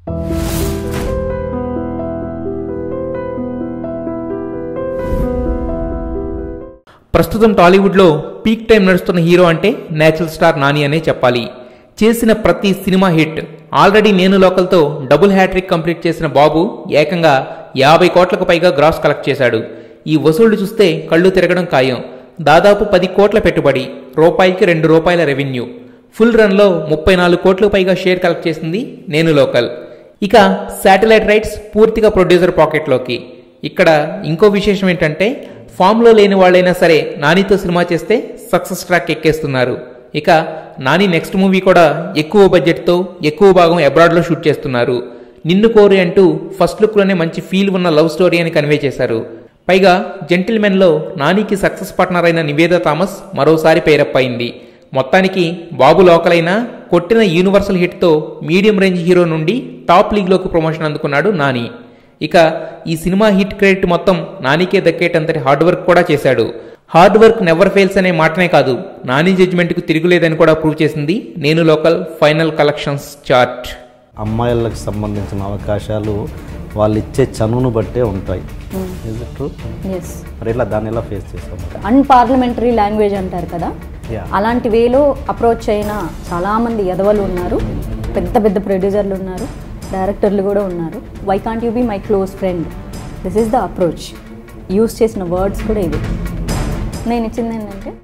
ప్రస్తుతం టాలీవుడ్లో peak time నడుస్తున్న హీరో అంటే నేచురల్ స్టార్ నాని అనే చెప్పాలి చేసిన ప్రతి సినిమా హిట్ ఆల్రెడీ నేను లోకల్తో డబుల్ హ్యాట్రిక్ కంప్లీట్ చేసిన బాబు ఏకంగా యాభై కోట్లకు పైగా గ్రాస్ కలెక్ట్ చేశాడు ఈ వసూళ్లు చూస్తే కళ్ళు తిరగడం ఖాయం దాదాపు పది కోట్ల పెట్టుబడి రూపాయికి రెండు రూపాయల రెవెన్యూ ఫుల్ రన్లో ముప్పై నాలుగు కోట్లకు పైగా షేర్ కలెక్ట్ చేసింది నేను లోకల్ ఇక శాటిలైట్ రైట్స్ పూర్తిగా ప్రొడ్యూసర్ పాకెట్లోకి ఇక్కడ ఇంకో విశేషం ఏంటంటే ఫామ్లో లేని వాళ్ళైనా సరే నానితో సినిమా చేస్తే సక్సెస్ ట్రాక్ ఎక్కేస్తున్నారు ఇక నాని నెక్స్ట్ మూవీ కూడా ఎక్కువ బడ్జెట్తో ఎక్కువ భాగం అబ్రాడ్లో షూట్ చేస్తున్నారు నిన్ను కోరి అంటూ ఫస్ట్ లుక్లోనే మంచి ఫీల్ ఉన్న లవ్ స్టోరీ అని కన్వే చేశారు పైగా జెంటిల్మెన్లో నానికి సక్సెస్ పార్ట్నర్ అయిన నివేద థామస్ మరోసారి పేరప్ అయింది మొత్తానికి బాబు లోకలైన కొట్టిన యూనివర్సల్ హిట్తో మీడియం రేంజ్ హీరో నుండి టాప్ లీగ్లోకి ప్రమోషన్ అందుకున్నాడు నాని ఇక ఈ సినిమా హిట్ క్రెడిట్ మొత్తం నానికే దక్కేటంతటి హార్డ్ వర్క్ కూడా చేశాడు హార్డ్ వర్క్ నెవర్ ఫెయిల్స్ అనే మాటనే కాదు నాని జడ్జిమెంట్కు తిరుగులేదని కూడా ప్రూవ్ చేసింది నేను లోకల్ ఫైనల్ కలెక్షన్స్ చార్ట్ అమ్మాయిలకు సంబంధించిన అవకాశాలు వాళ్ళు ఇచ్చే చనువును బట్టే ఉంటాయి Is it true? ఎస్ మరి ఇలా దాన్ని ఎలా ఫేస్ చేస్తాం అన్పార్లమెంటరీ లాంగ్వేజ్ అంటారు కదా Yeah. అలాంటి వేలో అప్రోచ్ అయిన చాలామంది ఎదవలు ఉన్నారు పెద్ద పెద్ద ప్రొడ్యూసర్లు ఉన్నారు డైరెక్టర్లు కూడా ఉన్నారు why can't you be my close friend this is the approach use చేసిన వర్డ్స్ కూడా ఇవి నేను ఇచ్చింది ఏంటంటే